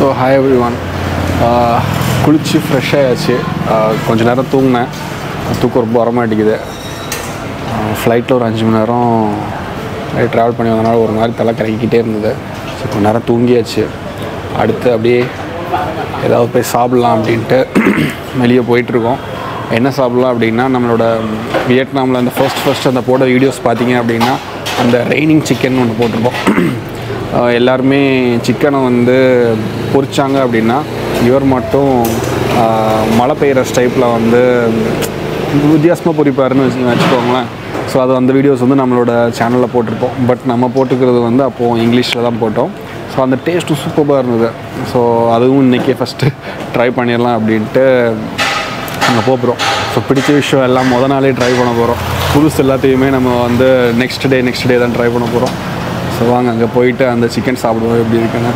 So hi everyone குளிச்சு fresh ஆயாச்சு ஆஹ் கொஞ்ச நேரம் தூங்கினேன் தூக்கம் ரொம்ப வரமாட்டேங்குது ஃப்ளைட்டில் ஒரு அஞ்சு மணி நேரம் ட்ராவல் பண்ணி வந்தனால ஒரு மாதிரி தலை கறக்கிக்கிட்டே இருந்தது ஸோ கொஞ்ச நேரம் தூங்கியாச்சு அடுத்து அப்படியே ஏதாவது போய் சாப்பிட்லாம் அப்படின்ட்டு வெளியே போயிட்டுருக்கோம் என்ன சாப்பிட்லாம் அப்படின்னா நம்மளோட வியட்நாமில் அந்த ஃபர்ஸ்ட் ஃபர்ஸ்ட் அந்த போட்ட வீடியோஸ் பார்த்தீங்க அப்படின்னா அந்த ரெய்னிங் சிக்கன் ஒன்று போட்டிருப்போம் ஆஹ் எல்லாருமே சிக்கனை வந்து பொரிச்சாங்க அப்படின்னா இவர் மட்டும் ஆஹ் மழை பெய்கிற டைப்பில் வந்து வித்தியாசமாக பொரிப்பாருன்னு வச்சு வச்சுக்கோங்களேன் ஸோ அது அந்த வீடியோஸ் வந்து நம்மளோட சேனலில் போட்டிருப்போம் பட் நம்ம போட்டுக்கிறது வந்து அப்போது இங்கிலீஷில் தான் போட்டோம் ஸோ அந்த டேஸ்ட்டும் சூப்பராக இருந்தது ஸோ அதுவும் இன்றைக்கே ஃபஸ்ட்டு ட்ரை பண்ணிடலாம் அப்படின்ட்டு அங்கே போகிறோம் ஸோ பிடிச்ச விஷயம் எல்லாம் முத நாளே ட்ரை பண்ண போகிறோம் புதுசு எல்லாத்தையுமே நம்ம வந்து நெக்ஸ்ட் டே நெக்ஸ்ட் டே தான் ட்ரை பண்ண போகிறோம் ஸோ வாங்க அங்கே போயிட்டு அந்த சிக்கன் சாப்பிடுவோம் எப்படி இருக்குன்னு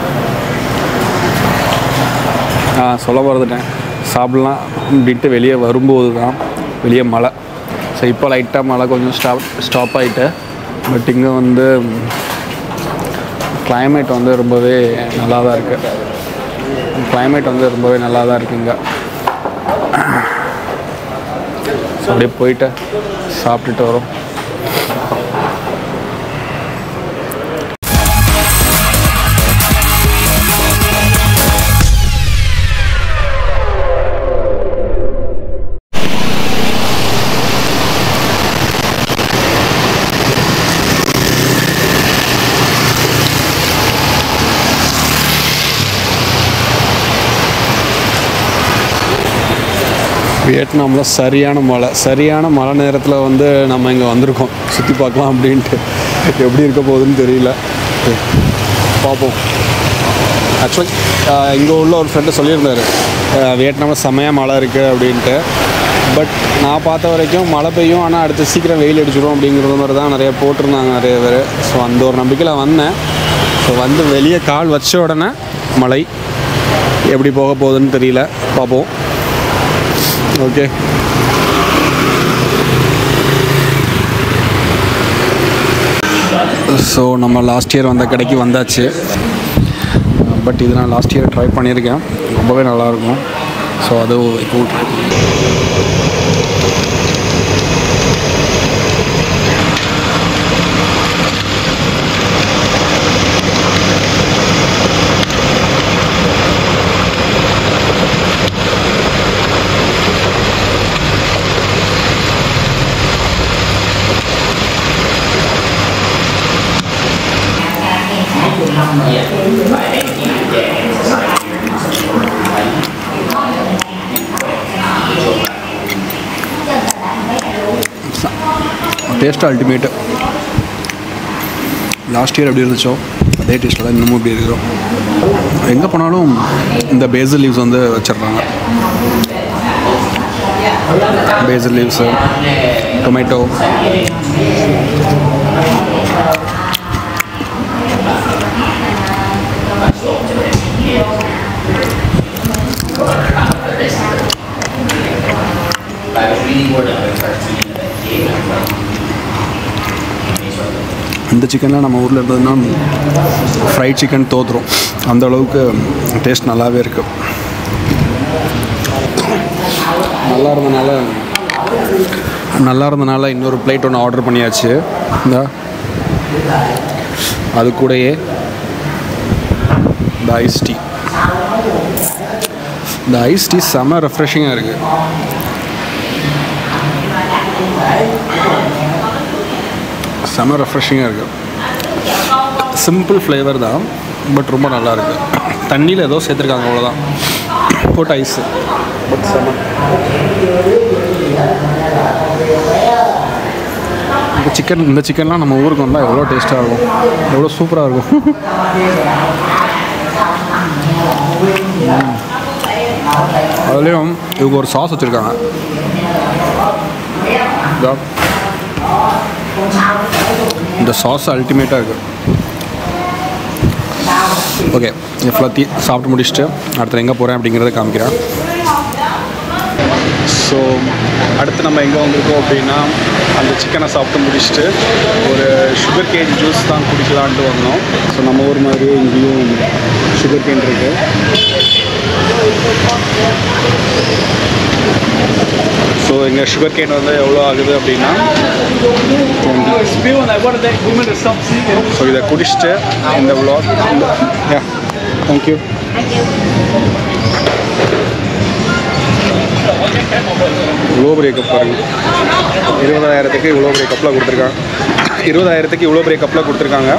ஆ சொல்ல மறந்துட்டேன் சாப்பிட்லாம் அப்படின்ட்டு வெளியே வரும்போது தான் வெளியே மழை ஸோ இப்போ லைட்டாக மழை கொஞ்சம் ஸ்டாப் ஸ்டாப் ஆகிட்டு பட் இங்கே வந்து climate வந்து ரொம்பவே நல்லா தான் இருக்குது climate வந்து ரொம்பவே நல்லா தான் இருக்குங்க ஸோ அப்படியே போயிட்டு சாப்பிட்டுட்டு வரோம் வியட்நாமில் சரியான மழை சரியான மழை நேரத்தில் வந்து நம்ம இங்கே வந்திருக்கோம் சுற்றி பார்க்கலாம் அப்படின்ட்டு எப்படி இருக்க போகுதுன்னு தெரியல பார்ப்போம் ஆக்சுவலி இங்கே உள்ள ஒரு ஃப்ரெண்டு சொல்லியிருந்தார் வியட்நாமில் செம்மையாக மழை இருக்குது அப்படின்ட்டு பட் நான் பார்த்த வரைக்கும் மழை பெய்யும் ஆனால் அடுத்து சீக்கிரம் வெயில் அடிச்சிடும் அப்படிங்கிற மாதிரி தான் நிறைய போட்டிருந்தாங்க நிறைய பேர் ஸோ அந்த ஒரு நம்பிக்கையில் வந்தேன் ஸோ வந்து வெளியே கால் வச்ச உடனே மழை எப்படி போக போகுதுன்னு தெரியல பார்ப்போம் ஓகே ஸோ நம்ம லாஸ்ட் இயர் வந்த கடைக்கு வந்தாச்சு பட் இது நான் லாஸ்ட் இயர் ட்ரை பண்ணியிருக்கேன் ரொம்பவே நல்லாயிருக்கும் ஸோ அது இப்போ try taste ultimate last year எப்படி இருந்துச்சோ அதே டேஸ்ட்டில் தான் இன்னமும் இப்படி இருக்கிறோம் எங்கே போனாலும் இந்த பேசல் லீவ்ஸ் வந்து வச்சிடுறாங்க பேசல் லீவ்ஸு டொமேட்டோ இந்த சிக்கன்லாம் நம்ம ஊரில் இருந்ததுன்னா ஃப்ரைட் சிக்கன் தோத்துரும் அந்த அளவுக்கு டேஸ்ட் நல்லாவே இருக்கு நல்லா இருந்தனால நல்லா இருந்தனால இன்னொரு பிளேட் ஒன்று ஆர்டர் பண்ணியாச்சு இந்த அது கூடயே இந்த ஐஸ் டீ இந்த ஐஸ் டீ செம்ம ரெஃப்ரெஷிங்காக இருக்குது செம்ம ரெஃப்ரெஷிங்காக இருக்குது சிம்பிள் ஃப்ளேவர் தான் பட் ரொம்ப நல்லா இருக்கு தண்ணியில் ஏதோ சேர்த்துருக்காங்க அவ்வளோதான் போட்டு ஐஸு பட் செம்ம இந்த சிக்கன் இந்த சிக்கன்லாம் நம்ம ஊருக்கு வந்தால் எவ்வளோ டேஸ்ட்டாக இருக்கும் எவ்வளோ சூப்பராக இருக்கும் ம். அதுலேயும் இவங்க ஒரு சாஸ் வச்சுருக்காங்க இதோ. இந்த சாஸ் அல்டிமேட்டாக இருக்குது ஓகே எல்லாத்தையும் சாப்பிட்டு முடிச்சுட்டு அடுத்து எங்கே போகிறேன் அப்படிங்கிறத காமிக்கிறேன் ஸோ அடுத்து நம்ம எங்கே வந்திருக்கோம் அப்படின்னா அந்த சிக்கனை சாப்பிட்டு முடிச்சுட்டு ஒரு சுகர் கேன் ஜூஸ் தான் குடிக்கலான்ட்டு வந்தோம் ஸோ நம்ம ஊர் மாதிரியே இங்கேயும் சுகர் கேன் இருக்குது ஸோ இங்கே சுகர் கேன் வந்து எவ்வளோ ஆகுது அப்படின்னா Spill and I wanted that woman to stop singing. So இதை குடிச்சிட்டு இந்த vlog இந்த யா தேங்க்யூ இவ்வளோ பெரிய கப் பாருங்க இருபதாயிரத்துக்கு இவ்வளோ பெரிய கப்பில் கொடுத்துருக்காங்க இருபதாயிரத்துக்கு இவ்வளோ பெரிய கப்பில் கொடுத்துருக்காங்க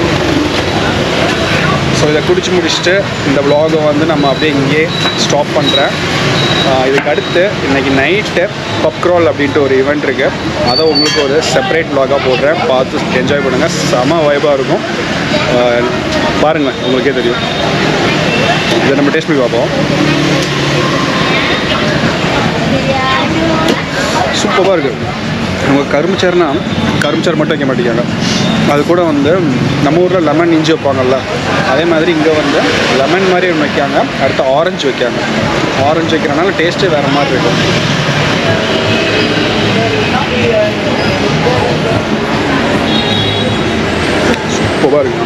ஸோ இதை குடிச்சு முடிச்சுட்டு இந்த vlog-அ வந்து நம்ம அப்படியே இங்கேயே ஸ்டாப் பண்ணுறேன் இதுக்கு அடுத்து இன்னைக்கு நைட்டு பப்க்ரால் அப்படின்ட்டு ஒரு ஈவெண்ட் இருக்குது அதை உங்களுக்கு ஒரு செப்பரேட் vlog-ஆ போடுறேன் பார்த்து என்ஜாய் பண்ணுங்கள் செம வைபாக இருக்கும் ஆஹ் பாருங்க உங்களுக்கே தெரியும் இதை நம்ம டேஸ்ட் பண்ணி பார்ப்போம் சூப்பராக இருக்குது நம்ம கரும்புச்சார்னா கரும்புச்சார் மட்டும் வைக்க மாட்டேங்காங்க அது கூட வந்து நம்ம ஊரில் லெமன் இஞ்சி வைப்பாங்கல்ல அதே மாதிரி இங்கே வந்து லெமன் மாதிரி ஒன்று வைக்காங்க அடுத்து ஆரஞ்சு வைக்காங்க ஆரஞ்சு வைக்கிறனால டேஸ்ட்டே வேறு மாதிரி இருக்கும் சூப்பராக இருக்குங்க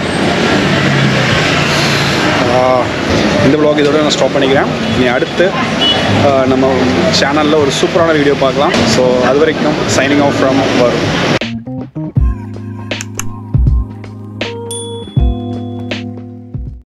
ஆஹ் இந்த vlog இதோட நான் ஸ்டாப் பண்ணிக்கிறேன் நீ அடுத்து ஆஹ் நம்ம சேனலில் ஒரு சூப்பரான வீடியோ பார்க்கலாம் ஸோ அது வரைக்கும் சைனிங் ஆஃப் ஃப்ரம் வரும்